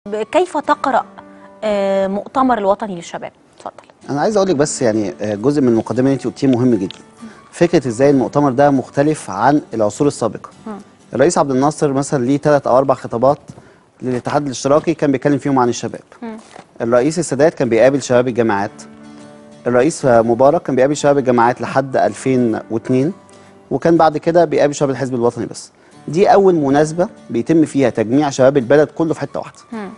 كيف تقرأ آه، مؤتمر الوطني للشباب اتفضل انا عايز اقول لك بس يعني آه، جزء من المقدمه اللي انت قلتيه مهم جدا فكره ازاي المؤتمر ده مختلف عن العصور السابقه الرئيس عبد الناصر مثلا ليه ثلاث او اربع خطابات للاتحاد الاشتراكي كان بيتكلم فيهم عن الشباب الرئيس السادات كان بيقابل شباب الجامعات الرئيس مبارك كان بيقابل شباب الجامعات لحد 2002 وكان بعد كده بيقابل شباب الحزب الوطني بس دي اول مناسبه بيتم فيها تجميع شباب البلد كله في حته واحده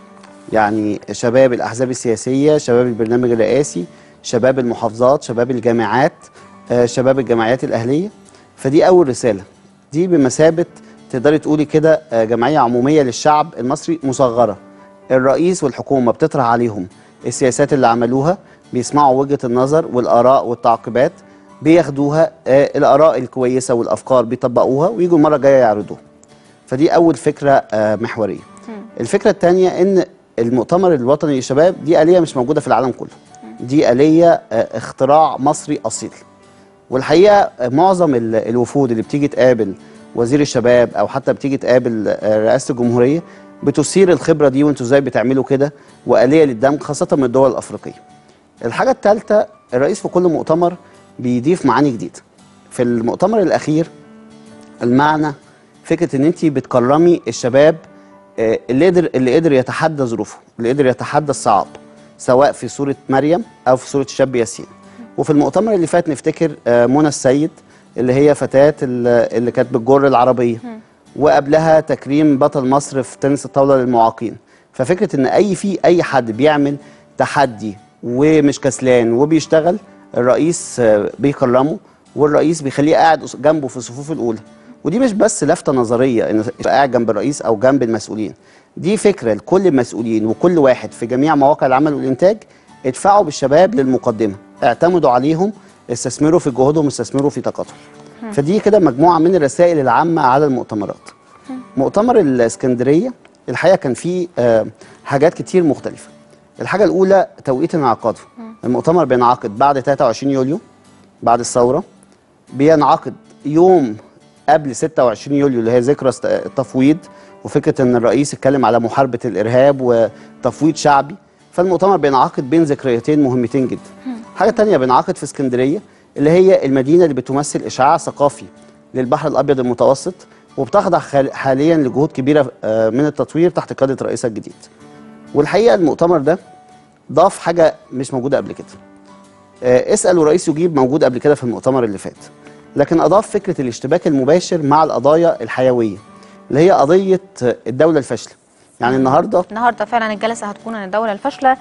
يعني شباب الأحزاب السياسية شباب البرنامج الرئاسي شباب المحافظات شباب الجامعات آه، شباب الجمعيات الأهلية فدي أول رسالة دي بمثابة تقدري تقولي كده آه، جمعية عمومية للشعب المصري مصغرة الرئيس والحكومة بتطرح عليهم السياسات اللي عملوها بيسمعوا وجهة النظر والآراء والتعقيبات بياخدوها آه، الآراء الكويسة والأفكار بيطبقوها ويجوا المرة الجاية يعرضوها فدي أول فكرة آه، محورية الفكرة الثانية إن المؤتمر الوطني للشباب دي آلية مش موجودة في العالم كله دي آلية آه، اختراع مصري أصيل والحقيقة آه، معظم ال- الوفود اللي بتيجي تقابل وزير الشباب أو حتى بتيجي تقابل آه، رئاسة الجمهورية بتثير الخبرة دي وانتوا ازاي بتعملوا كده وآلية للدمج خاصة من الدول الأفريقية الحاجة الثالثة الرئيس في كل مؤتمر بيضيف معاني جديدة في المؤتمر الأخير المعنى فكره ان انت بتكرمي الشباب آه، اللي قدر اللي قدر يتحدى ظروفه اللي قدر يتحدى الصعاب سواء في صوره مريم او في صوره الشاب ياسين وفي المؤتمر اللي فات نفتكر آه، منى السيد اللي هي فتاه ال- اللي كانت بتجر العربيه وقبلها تكريم بطل مصر في تنس الطاوله للمعاقين ففكره ان اي في اي حد بيعمل تحدي ومش كسلان وبيشتغل الرئيس آه، بيكرمه والرئيس بيخليه قاعد قص- جنبه في الصفوف الاولى ودي مش بس لفته نظريه ان يبقى قاعد جنب الرئيس او جنب المسؤولين دي فكره لكل المسؤولين وكل واحد في جميع مواقع العمل والانتاج ادفعوا بالشباب للمقدمه اعتمدوا عليهم استثمروا في جهودهم استثمروا في طاقتهم فدي كده مجموعه من الرسائل العامه على المؤتمرات مؤتمر الاسكندريه الحقيقه كان فيه آه، حاجات كتير مختلفه الحاجه الاولى توقيت انعقاده المؤتمر بينعقد بعد 23 يوليو بعد الثوره بينعقد يوم قبل 26 يوليو اللي هي ذكرى است- التفويض وفكره ان الرئيس اتكلم على محاربه الارهاب وتفويض شعبي فالمؤتمر بينعقد بين ذكريتين مهمتين جدا. حاجه تانية بينعقد في اسكندريه اللي هي المدينه اللي بتمثل اشعاع ثقافي للبحر الابيض المتوسط وبتخضع خال- حاليا لجهود كبيره آه، من التطوير تحت قياده رئيسها الجديد. والحقيقه المؤتمر ده ضاف حاجه مش موجوده قبل كده. آه، اسال ورئيس يجيب موجود قبل كده في المؤتمر اللي فات لكن اضاف فكره الاشتباك المباشر مع القضايا الحيويه اللي هي قضيه الدوله الفاشله يعني النهارده النهارده فعلا الجلسه هتكون عن الدوله الفاشله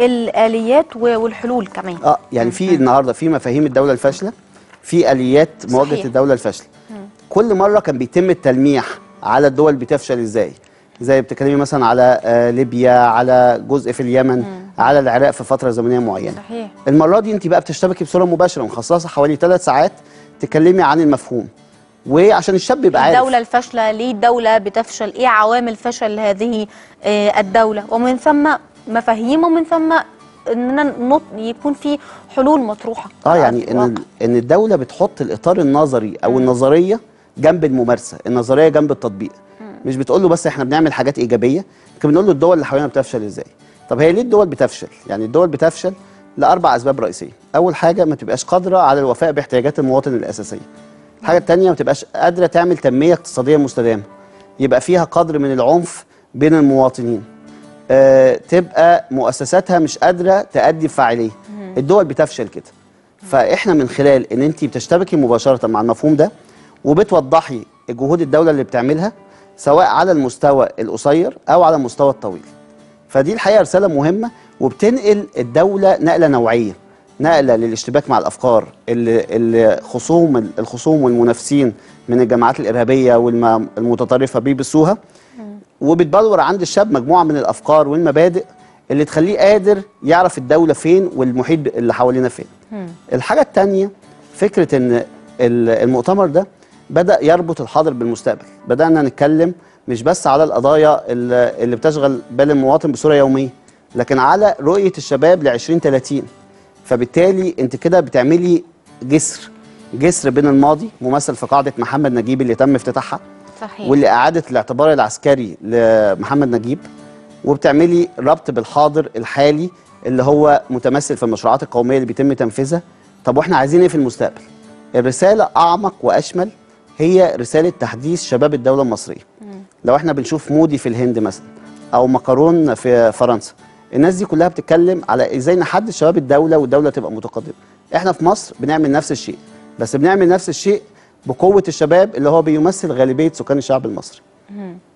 الاليات و- والحلول كمان اه يعني في النهارده في مفاهيم الدوله الفاشله في اليات مواجهه صحيح. الدوله الفاشله كل مره كان بيتم التلميح على الدول بتفشل ازاي زي بتتكلمي مثلا على آه ليبيا على جزء في اليمن على العراق في فتره زمنيه معينه صحيح المره دي انت بقى بتشتبكي بصوره مباشره مخصصه حوالي ثلاث ساعات تتكلمي عن المفهوم وعشان الشاب يبقى عارف الدولة الفاشلة ليه الدولة بتفشل ايه عوامل فشل هذه آه، الدولة ومن ثم مفاهيم ومن ثم اننا نط يكون في حلول مطروحة اه على يعني ان الواقع. ان الدوله بتحط الاطار النظري او النظريه جنب الممارسه النظريه جنب التطبيق مش بتقول له بس احنا بنعمل حاجات ايجابيه لكن بنقول له الدول اللي حوالينا بتفشل ازاي طب هي ليه الدول بتفشل يعني الدول بتفشل لاربع اسباب رئيسيه اول حاجه ما تبقاش قادره على الوفاء باحتياجات المواطن الاساسيه الحاجه الثانيه ما تبقاش قادره تعمل تنميه اقتصاديه مستدامه يبقى فيها قدر من العنف بين المواطنين آه، تبقى مؤسساتها مش قادره تأدي بفاعليه الدول بتفشل كده فاحنا من خلال ان انت بتشتبكي مباشره مع المفهوم ده وبتوضحي جهود الدوله اللي بتعملها سواء على المستوى القصير او على المستوى الطويل فدي الحقيقه رساله مهمه وبتنقل الدوله نقله نوعيه نقله للاشتباك مع الافكار اللي, اللي خصوم الخصوم والمنافسين من الجماعات الارهابيه والمتطرفه بيبثوها وبتبلور عند الشاب مجموعه من الافكار والمبادئ اللي تخليه قادر يعرف الدوله فين والمحيط اللي حوالينا فين. الحاجه الثانيه فكره ان ال- المؤتمر ده بدا يربط الحاضر بالمستقبل، بدانا نتكلم مش بس على القضايا اللي اللي بتشغل بال المواطن بصوره يوميه، لكن على رؤيه الشباب ل 2030 فبالتالي انت كده بتعملي جسر جسر بين الماضي ممثل في قاعده محمد نجيب اللي تم افتتاحها صحيح واللي اعادت الاعتبار العسكري لمحمد نجيب وبتعملي ربط بالحاضر الحالي اللي هو متمثل في المشروعات القوميه اللي بيتم تنفيذها طب واحنا عايزين ايه في المستقبل الرساله اعمق واشمل هي رساله تحديث شباب الدوله المصريه لو احنا بنشوف مودي في الهند مثلا او ماكرون في فرنسا الناس دي كلها بتتكلم على ازاي نحدث شباب الدوله والدوله تبقى متقدمه احنا في مصر بنعمل نفس الشيء بس بنعمل نفس الشيء بقوه الشباب اللي هو بيمثل غالبيه سكان الشعب المصري